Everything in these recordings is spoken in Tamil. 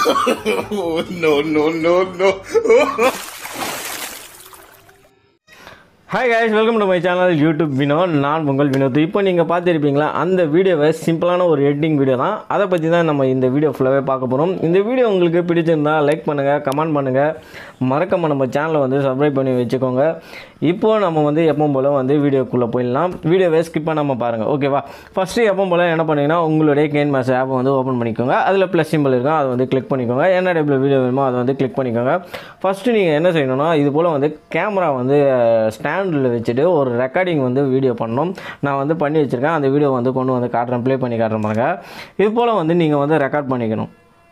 no, no, no, no. Hi guys welcome to my channel YouTube Vinod நான் உங்கள் வினோத் இப்போ நீங்கள் பார்த்துருப்பீங்களா அந்த வீடியோவை சிம்பிளான ஒரு எடிட்டிங் வீடியோ தான் அதை பற்றி தான் நம்ம இந்த வீடியோ ஃபுல்லாகவே பார்க்க போகிறோம் இந்த வீடியோ உங்களுக்கு பிடிச்சிருந்தா லைக் பண்ணுங்கள் கமெண்ட் பண்ணுங்கள் மறக்காம நம்ம சேனலை வந்து சப்ஸ்கிரைப் பண்ணி வச்சுக்கோங்க இப்போது நம்ம வந்து எப்பவும் போல் வந்து வீடியோக்குள்ளே போயிடலாம் வீடியோவை ஸ்கிப் பண்ணாமல் பாருங்கள் ஓகேவா ஃபஸ்ட்டு எப்பவும் போல் என்ன பண்ணீங்கன்னா உங்களுடைய கேன் மாஸ் ஆப்பை வந்து ஓப்பன் பண்ணிக்கோங்க அதில் ப்ளஸ் சிம்பிள் இருக்கும் அதை வந்து கிளிக் பண்ணிக்கோங்க என்ன டைப்பில் வீடியோ வேணுமோ அதை வந்து கிளிக் பண்ணிக்கோங்க ஃபஸ்ட்டு நீங்கள் என்ன செய்யணும்னா இது போல் வந்து கேமரா வந்து ஸ்டாண்டில் வச்சுட்டு ஒரு ரெக்கார்டிங் வந்து வீடியோ பண்ணணும் நான் வந்து பண்ணி வச்சுருக்கேன் அந்த வீடியோ வந்து கொண்டு வந்து காட்டுறேன் ப்ளே பண்ணி காட்டுறேன் பாருங்க இது போல் வந்து நீங்கள் வந்து ரெக்கார்ட் பண்ணிக்கணும்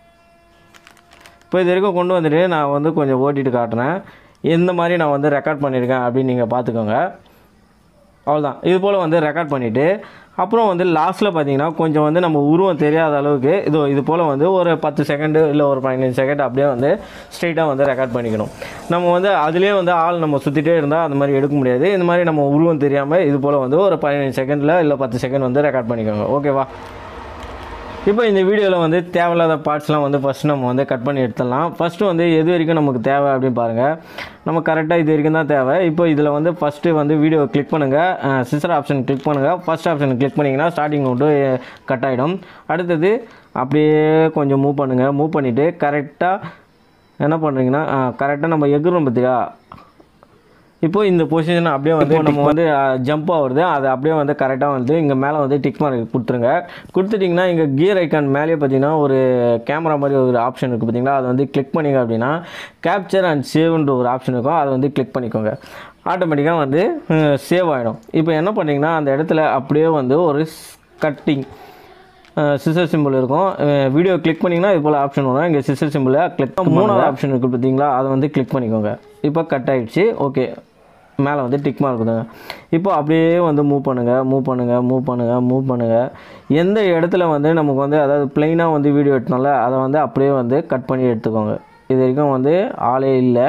இப்போ இது வரைக்கும் கொண்டு வந்துட்டு நான் வந்து கொஞ்சம் ஓட்டிட்டு காட்டுறேன் எந்த மாதிரி நான் வந்து ரெக்கார்ட் பண்ணியிருக்கேன் அப்படின்னு நீங்கள் பார்த்துக்கோங்க அவ்வளோதான் இது போல் வந்து ரெக்கார்ட் பண்ணிவிட்டு அப்புறம் வந்து லாஸ்ட்டில் பார்த்தீங்கன்னா கொஞ்சம் வந்து நம்ம உருவம் தெரியாத அளவுக்கு இது இது போல் வந்து ஒரு பத்து செகண்டு இல்லை ஒரு பதினஞ்சு செகண்ட் அப்படியே வந்து ஸ்ட்ரெயிட்டாக வந்து ரெக்கார்ட் பண்ணிக்கணும் நம்ம வந்து அதுலேயே வந்து ஆள் நம்ம சுற்றிட்டே இருந்தால் அந்த மாதிரி எடுக்க முடியாது இந்த மாதிரி நம்ம உருவம் தெரியாமல் இது போல் வந்து ஒரு பதினஞ்சு செகண்டில் இல்லை பத்து செகண்ட் வந்து ரெக்கார்ட் பண்ணிக்கோங்க ஓகேவா இப்போ இந்த வீடியோவில் வந்து தேவையில்லாத பார்ட்ஸ்லாம் வந்து ஃபஸ்ட் நம்ம வந்து கட் பண்ணி எடுத்துடலாம் ஃபஸ்ட்டு வந்து எது வரைக்கும் நமக்கு தேவை அப்படின்னு பாருங்கள் நம்ம கரெக்டாக இது வரைக்கும் தான் தேவை இப்போ இதில் வந்து ஃபஸ்ட்டு வந்து வீடியோ கிளிக் பண்ணுங்கள் சிஸ்டர் ஆப்ஷன் கிளிக் பண்ணுங்கள் ஃபஸ்ட் ஆப்ஷன் கிளிக் பண்ணிங்கன்னா ஸ்டார்டிங் நோட்டு கட் ஆகிடும் அடுத்தது அப்படியே கொஞ்சம் மூவ் பண்ணுங்கள் மூவ் பண்ணிவிட்டு கரெக்டாக என்ன பண்ணுறீங்கன்னா கரெக்டாக நம்ம எகுறோம் பார்த்தியா இப்போ இந்த பொசிஷன் அப்படியே வந்து நம்ம வந்து ஜம்ப் ஆகுறது அது அப்படியே வந்து கரெக்டாக வந்து இங்கே மேலே வந்து டிக் மார்க் கொடுத்துருங்க கொடுத்துட்டிங்கன்னா இங்கே கியர் ஐக்கான் மேலேயே பார்த்தீங்கன்னா ஒரு கேமரா மாதிரி ஒரு ஆப்ஷன் இருக்குது பார்த்தீங்களா அதை வந்து கிளிக் பண்ணிங்க அப்படின்னா கேப்சர் அண்ட் சேவ்ன்ற ஒரு ஆப்ஷன் இருக்கும் அதை வந்து கிளிக் பண்ணிக்கோங்க ஆட்டோமேட்டிக்காக வந்து சேவ் ஆகிடும் இப்போ என்ன பண்ணிங்கன்னா அந்த இடத்துல அப்படியே வந்து ஒரு கட்டிங் சிசர் சிம்பிள் இருக்கும் வீடியோ கிளிக் பண்ணிங்கன்னா இது போல் ஆப்ஷன் வரும் இங்கே சிசர் சிம்பிளை கிளிக் மூணாவது ஆப்ஷன் இருக்குது பார்த்தீங்களா அதை வந்து கிளிக் பண்ணிக்கோங்க இப்போ கட் ஆகிடுச்சு ஓகே மேலே வந்து டிக் மார்க் கொடுங்க இப்போ அப்படியே வந்து மூவ் பண்ணுங்கள் மூவ் பண்ணுங்கள் மூவ் பண்ணுங்கள் மூவ் பண்ணுங்கள் எந்த இடத்துல வந்து நமக்கு வந்து அதாவது ப்ளைனாக வந்து வீடியோ எடுத்தோம்ல அதை வந்து அப்படியே வந்து கட் பண்ணி எடுத்துக்கோங்க இது வரைக்கும் வந்து ஆளே இல்லை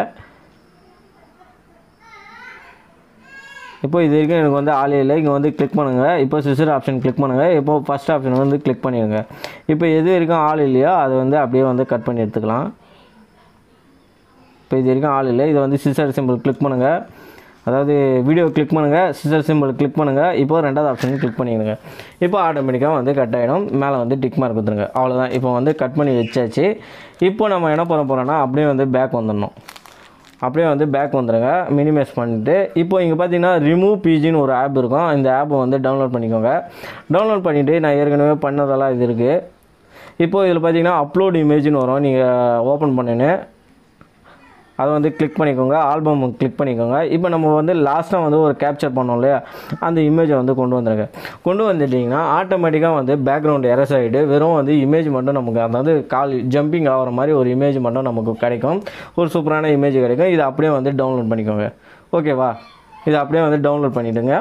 இப்போ இது வரைக்கும் எனக்கு வந்து ஆளே இல்லை இங்கே வந்து கிளிக் பண்ணுங்கள் இப்போ சிசர் ஆப்ஷன் கிளிக் பண்ணுங்கள் இப்போ ஃபஸ்ட் ஆப்ஷன் வந்து கிளிக் பண்ணிடுங்க இப்போ எது வரைக்கும் ஆள் இல்லையோ அதை வந்து அப்படியே வந்து கட் பண்ணி எடுத்துக்கலாம் இப்போ இது வரைக்கும் ஆள் இல்லை இதை வந்து சிசர் சிம்பிள் கிளிக் பண்ணுங்கள் அதாவது வீடியோ கிளிக் பண்ணுங்கள் சிசர் சிம்பிள் கிளிக் பண்ணுங்கள் இப்போ ரெண்டாவது ஆப்ஷன் கிளிக் பண்ணிடுங்க இப்போ ஆட்டோமேட்டிக்காக வந்து கட் ஆகிடும் மேலே வந்து டிக் மார்க் கொடுத்துருங்க அவ்வளோதான் இப்போ வந்து கட் பண்ணி வச்சாச்சு இப்போ நம்ம என்ன பண்ண போகிறோன்னா அப்படியே வந்து பேக் வந்துடணும் அப்படியே வந்து பேக் வந்துடுங்க மினிமைஸ் பண்ணிவிட்டு இப்போ இங்கே பார்த்தீங்கன்னா ரிமூவ் பிஜின்னு ஒரு ஆப் இருக்கும் இந்த ஆப்பை வந்து டவுன்லோட் பண்ணிக்கோங்க டவுன்லோட் பண்ணிவிட்டு நான் ஏற்கனவே பண்ணதெல்லாம் இது இருக்குது இப்போது இதில் பார்த்தீங்கன்னா அப்லோட் இமேஜ்னு வரும் நீங்கள் ஓப்பன் பண்ணின்னு அதை வந்து கிளிக் பண்ணிக்கோங்க ஆல்பம் கிளிக் பண்ணிக்கோங்க இப்போ நம்ம வந்து லாஸ்ட்டாக வந்து ஒரு கேப்சர் பண்ணோம் இல்லையா அந்த இமேஜை வந்து கொண்டு வந்துருங்க கொண்டு வந்துட்டிங்கன்னா ஆட்டோமேட்டிக்காக வந்து பேக்ரவுண்ட் எரஸ் ஆகிட்டு வெறும் வந்து இமேஜ் மட்டும் நமக்கு அதாவது கால் ஜம்பிங் ஆகிற மாதிரி ஒரு இமேஜ் மட்டும் நமக்கு கிடைக்கும் ஒரு சூப்பரான இமேஜ் கிடைக்கும் இதை அப்படியே வந்து டவுன்லோட் பண்ணிக்கோங்க ஓகேவா இதை அப்படியே வந்து டவுன்லோட் பண்ணிவிடுங்க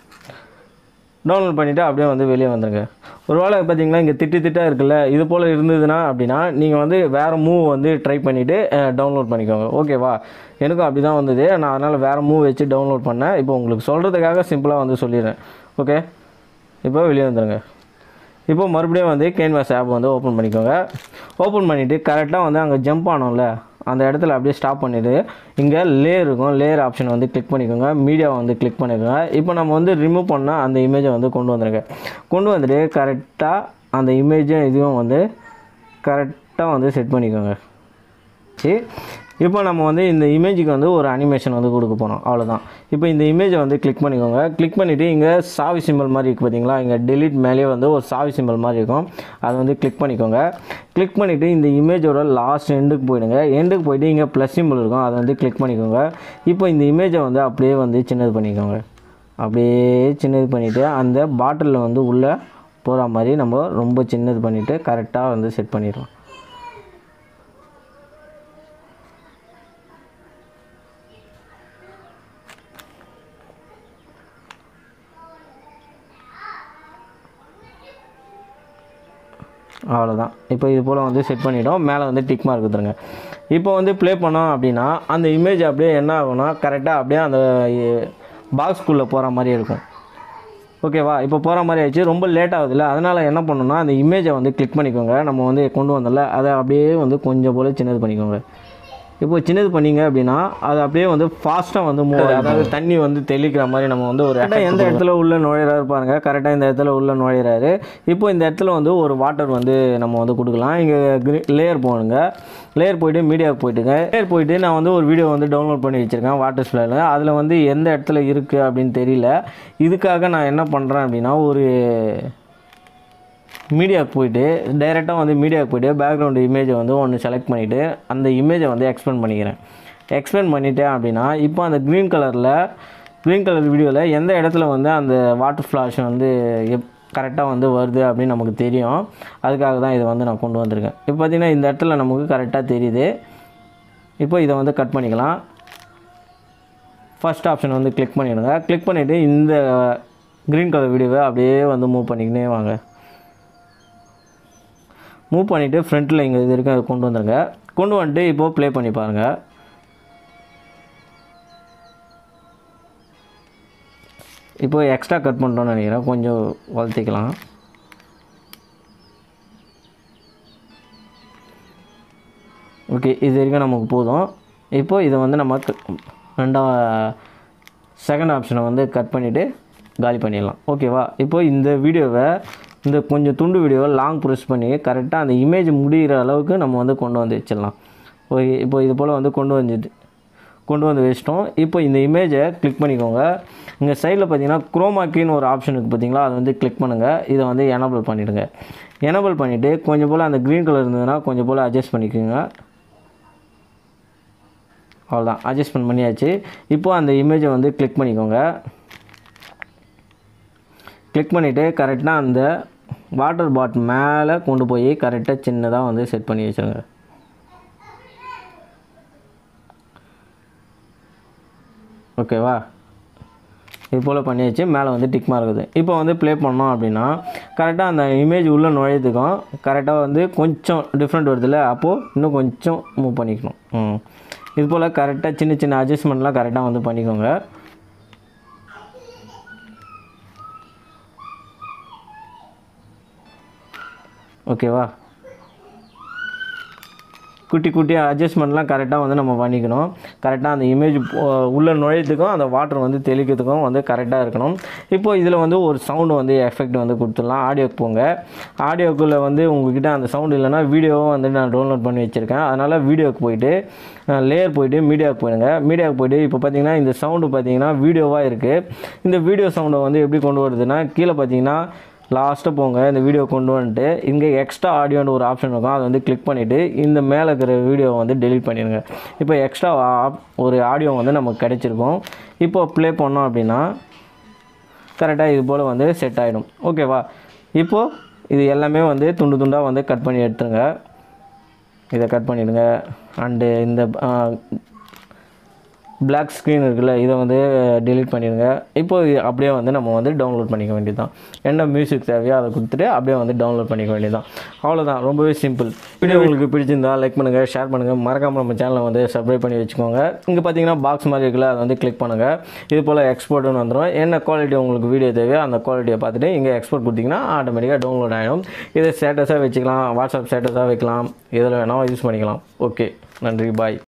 டவுன்லோட் பண்ணிவிட்டு அப்படியே வந்து வெளியே வந்துடுங்க ஒரு வேளை பார்த்தீங்கன்னா இங்கே திட்டு திட்டாக இருக்குல்ல இது போல் இருந்ததுன்னா அப்படின்னா நீங்கள் வந்து வேறு மூவ் வந்து ட்ரை பண்ணிவிட்டு டவுன்லோட் பண்ணிக்கோங்க ஓகேவா எனக்கும் அப்படி தான் வந்தது நான் அதனால் வேறு மூவ் வச்சு டவுன்லோட் பண்ணேன் இப்போ உங்களுக்கு சொல்கிறதுக்காக சிம்பிளாக வந்து சொல்லிடுறேன் ஓகே இப்போ வெளியே வந்துடுங்க இப்போ மறுபடியும் வந்து கேன்வாஸ் ஆப் வந்து ஓப்பன் பண்ணிக்கோங்க ஓப்பன் பண்ணிவிட்டு கரெக்டாக வந்து அங்கே ஜம்ப் ஆனோம்ல அந்த இடத்துல அப்படியே ஸ்டாப் பண்ணிவிட்டு இங்கே லேயர் இருக்கும் லேயர் ஆப்ஷன் வந்து கிளிக் பண்ணிக்கோங்க மீடியாவை வந்து கிளிக் பண்ணிக்கோங்க இப்போ நம்ம வந்து ரிமூவ் பண்ணால் அந்த இமேஜை வந்து கொண்டு வந்துருங்க கொண்டு வந்துட்டு கரெக்டாக அந்த இமேஜும் இதுவும் வந்து கரெக்டாக வந்து செட் பண்ணிக்கோங்க சரி இப்போ நம்ம வந்து இந்த இமேஜுக்கு வந்து ஒரு அனிமேஷன் வந்து கொடுக்க போகிறோம் அவ்வளோதான் இப்போ இந்த இமேஜை வந்து கிளிக் பண்ணிக்கோங்க கிளிக் பண்ணிவிட்டு இங்கே சாவி சிம்பிள் மாதிரி இருக்குது பார்த்தீங்களா இங்கே டெலிட் மேலேயே வந்து ஒரு சாவி சிம்பிள் மாதிரி இருக்கும் அதை வந்து கிளிக் பண்ணிக்கோங்க கிளிக் பண்ணிவிட்டு இந்த இமேஜோட லாஸ்ட் எண்டுக்கு போயிடுங்க எண்டுக்கு போயிட்டு இங்கே ப்ளஸ் சிம்பிள் இருக்கும் அதை வந்து கிளிக் பண்ணிக்கோங்க இப்போ இந்த இமேஜை வந்து அப்படியே வந்து சின்னது பண்ணிக்கோங்க அப்படியே சின்னது பண்ணிவிட்டு அந்த பாட்டிலில் வந்து உள்ளே போகிற மாதிரி நம்ம ரொம்ப சின்னது பண்ணிவிட்டு கரெக்டாக வந்து செட் பண்ணிடுறோம் அவ்வளோதான் இப்போ இது போல் வந்து செட் பண்ணிட்டோம் மேலே வந்து டிக் மார்க் கொடுத்துருங்க இப்போ வந்து ப்ளே பண்ணோம் அப்படின்னா அந்த இமேஜ் அப்படியே என்ன ஆகும்னா கரெக்டாக அப்படியே அந்த பாக்ஸ்குள்ளே போகிற மாதிரி இருக்கும் ஓகேவா இப்போ போகிற மாதிரி ஆயிடுச்சு ரொம்ப லேட் ஆகுதுல்ல அதனால் என்ன பண்ணணும்னா அந்த இமேஜை வந்து கிளிக் பண்ணிக்கோங்க நம்ம வந்து கொண்டு வந்தோம்ல அதை அப்படியே வந்து கொஞ்சம் போல் சின்னது பண்ணிக்கோங்க இப்போ சின்னது பண்ணீங்க அப்படின்னா அது அப்படியே வந்து ஃபாஸ்ட்டாக வந்து மூவ் அதாவது தண்ணி வந்து தெளிக்கிற மாதிரி நம்ம வந்து ஒரு கரெக்டாக எந்த இடத்துல உள்ள நுழையிறாரு பாருங்க கரெக்டாக இந்த இடத்துல உள்ள நுழையிறாரு இப்போ இந்த இடத்துல வந்து ஒரு வாட்டர் வந்து நம்ம வந்து கொடுக்கலாம் இங்கே லேயர் போகணுங்க லேயர் போயிட்டு மீடியாவுக்கு போயிட்டுங்க லேயர் போயிட்டு நான் வந்து ஒரு வீடியோ வந்து டவுன்லோட் பண்ணி வச்சுருக்கேன் வாட்டர் ஸ்ப்ளேயில் அதில் வந்து எந்த இடத்துல இருக்குது அப்படின்னு தெரியல இதுக்காக நான் என்ன பண்ணுறேன் அப்படின்னா ஒரு மீடியாவுக்கு போயிட்டு டைரெக்டாக வந்து மீடியாவுக்கு போயிட்டு பேக்ரவுண்டு இமேஜை வந்து ஒன்று செலக்ட் பண்ணிவிட்டு அந்த இமேஜை வந்து எக்ஸ்பெண்ட் பண்ணிக்கிறேன் எக்ஸ்பெண்ட் பண்ணிட்டேன் அப்படின்னா இப்போ அந்த க்ரீன் கலரில் க்ரீன் கலர் வீடியோவில் எந்த இடத்துல வந்து அந்த வாட்டர் ஃப்ளாஷ் வந்து எப் கரெக்டாக வந்து வருது அப்படின்னு நமக்கு தெரியும் அதுக்காக தான் இதை வந்து நான் கொண்டு வந்திருக்கேன் இப்போ பார்த்திங்கன்னா இந்த இடத்துல நமக்கு கரெக்டாக தெரியுது இப்போ இதை வந்து கட் பண்ணிக்கலாம் ஃபர்ஸ்ட் ஆப்ஷன் வந்து கிளிக் பண்ணிவிடுங்க கிளிக் பண்ணிவிட்டு இந்த க்ரீன் கலர் வீடியோவை அப்படியே வந்து மூவ் பண்ணிக்கினே வாங்க மூவ் பண்ணிவிட்டு ஃப்ரண்ட்டில் இங்கே இது இருக்க கொண்டு வந்துருங்க கொண்டு வந்துட்டு இப்போது ப்ளே பண்ணி பாருங்கள் இப்போ எக்ஸ்ட்ரா கட் பண்ணிட்டோம்னு நினைக்கிறேன் கொஞ்சம் வளர்த்திக்கலாம் ஓகே இது வரைக்கும் நமக்கு போதும் இப்போ இதை வந்து நம்ம க- ரெண்டா செகண்ட் ஆப்ஷனை வந்து கட் பண்ணிவிட்டு காலி பண்ணிடலாம் ஓகேவா இப்போ இந்த வீடியோவை இந்த கொஞ்சம் துண்டு வீடியோவை லாங் ப்ரெஸ் பண்ணி கரெக்டாக அந்த இமேஜ் முடிகிற அளவுக்கு நம்ம வந்து கொண்டு வந்து வச்சிடலாம் ஓகே இப்போ இது போல் வந்து கொண்டு வந்துட்டு கொண்டு வந்து வச்சிட்டோம் இப்போ இந்த இமேஜை கிளிக் பண்ணிக்கோங்க இங்கே சைடில் பார்த்தீங்கன்னா குரோமாக்கின்னு ஒரு ஆப்ஷன் இருக்குது பார்த்தீங்களா அதை வந்து கிளிக் பண்ணுங்கள் இதை வந்து எனபிள் பண்ணிவிடுங்க எனபிள் பண்ணிவிட்டு கொஞ்சம் போல் அந்த க்ரீன் கலர் இருந்ததுன்னா கொஞ்சம் போல் அட்ஜஸ்ட் பண்ணிக்கோங்க அவ்வளோதான் அட்ஜஸ்ட்மெண்ட் பண்ணியாச்சு இப்போ அந்த இமேஜை வந்து கிளிக் பண்ணிக்கோங்க கிளிக் பண்ணிவிட்டு கரெக்டாக அந்த வாட்டர் பாட் மேலே கொண்டு போய் கரெக்டாக சின்னதாக வந்து செட் பண்ணி வச்சுருங்க ஓகேவா இது போல் பண்ணியாச்சு மேலே வந்து டிக் மார்க் இருக்குது இப்போ வந்து ப்ளே பண்ணோம் அப்படின்னா கரெக்டாக அந்த இமேஜ் உள்ளே நுழையதுக்கும் கரெக்டாக வந்து கொஞ்சம் டிஃப்ரெண்ட் வருதுல்ல அப்போது இன்னும் கொஞ்சம் மூவ் பண்ணிக்கணும் ம் இது போல் கரெக்டாக சின்ன சின்ன அட்ஜஸ்ட்மெண்ட்லாம் கரெக்டாக வந்து பண்ணிக்கோங்க ஓகேவா குட்டி குட்டி அட்ஜஸ்ட்மெண்ட்லாம் கரெக்டாக வந்து நம்ம பண்ணிக்கணும் கரெக்டாக அந்த இமேஜ் உள்ளே நுழையத்துக்கும் அந்த வாட்டர் வந்து தெளிக்கிறதுக்கும் வந்து கரெக்டாக இருக்கணும் இப்போ இதில் வந்து ஒரு சவுண்டு வந்து எஃபெக்ட் வந்து கொடுத்துடலாம் ஆடியோக்கு போங்க ஆடியோக்குள்ளே வந்து உங்ககிட்ட அந்த சவுண்டு இல்லைன்னா வீடியோவும் வந்து நான் டவுன்லோட் பண்ணி வச்சுருக்கேன் அதனால் வீடியோக்கு போயிட்டு லேயர் போயிட்டு மீடியாவுக்கு போயிடுங்க மீடியாவுக்கு போயிட்டு இப்போ பார்த்தீங்கன்னா இந்த சவுண்டு பார்த்தீங்கன்னா வீடியோவாக இருக்குது இந்த வீடியோ சவுண்டை வந்து எப்படி கொண்டு வருதுன்னா கீழே பார்த்தீங்கன்னா லாஸ்ட்டாக போங்க இந்த வீடியோ கொண்டு வந்துட்டு இங்கே எக்ஸ்ட்ரா ஆடியோன்னு ஒரு ஆப்ஷன் இருக்கும் அதை வந்து கிளிக் பண்ணிவிட்டு இந்த மேலே இருக்கிற வீடியோவை வந்து டெலீட் பண்ணிடுங்க இப்போ எக்ஸ்ட்ரா ஒரு ஆடியோ வந்து நமக்கு கிடைச்சிருக்கும் இப்போ ப்ளே பண்ணோம் அப்படின்னா கரெக்டாக இது போல் வந்து செட் ஆகிடும் ஓகேவா இப்போது இது எல்லாமே வந்து துண்டு துண்டாக வந்து கட் பண்ணி எடுத்துருங்க இதை கட் பண்ணிடுங்க அண்டு இந்த பிளாக் ஸ்க்ரீன் இருக்குல்ல இதை வந்து delete பண்ணிடுங்க இப்போ இது அப்படியே வந்து நம்ம வந்து டவுன்லோட் பண்ணிக்க வேண்டியதுதான் என்ன மியூசிக் தேவையோ அதை கொடுத்துட்டு அப்படியே வந்து டவுன்லோட் பண்ணிக்க வேண்டியதுதான் அவ்வளோதான் ரொம்பவே சிம்பிள் வீடியோ உங்களுக்கு பிடிச்சிருந்தா லைக் பண்ணுங்கள் ஷேர் பண்ணுங்கள் மறக்காமல் நம்ம சேனலை வந்து சப்ஸ்கிரைப் பண்ணி வச்சுக்கோங்க இங்கே பார்த்தீங்கன்னா பாக்ஸ் மாதிரி இருக்குல்ல அதை வந்து கிளிக் பண்ணுங்கள் இது போல் எக்ஸ்போர்ட்னு வந்துடும் என்ன குவாலிட்டி உங்களுக்கு வீடியோ தேவையோ அந்த குவாலிட்டியை பார்த்துட்டு இங்கே எக்ஸ்போர்ட் கொடுத்தீங்கன்னா ஆட்டோமேட்டிக்காக டவுன்லோட் ஆகிடும் இதை ஸ்டேட்டஸாக வச்சுக்கலாம் வாட்ஸ்அப் ஸ்டேட்டஸாக வைக்கலாம் இதில் வேணால் யூஸ் பண்ணிக்கலாம் ஓகே நன்றி பாய்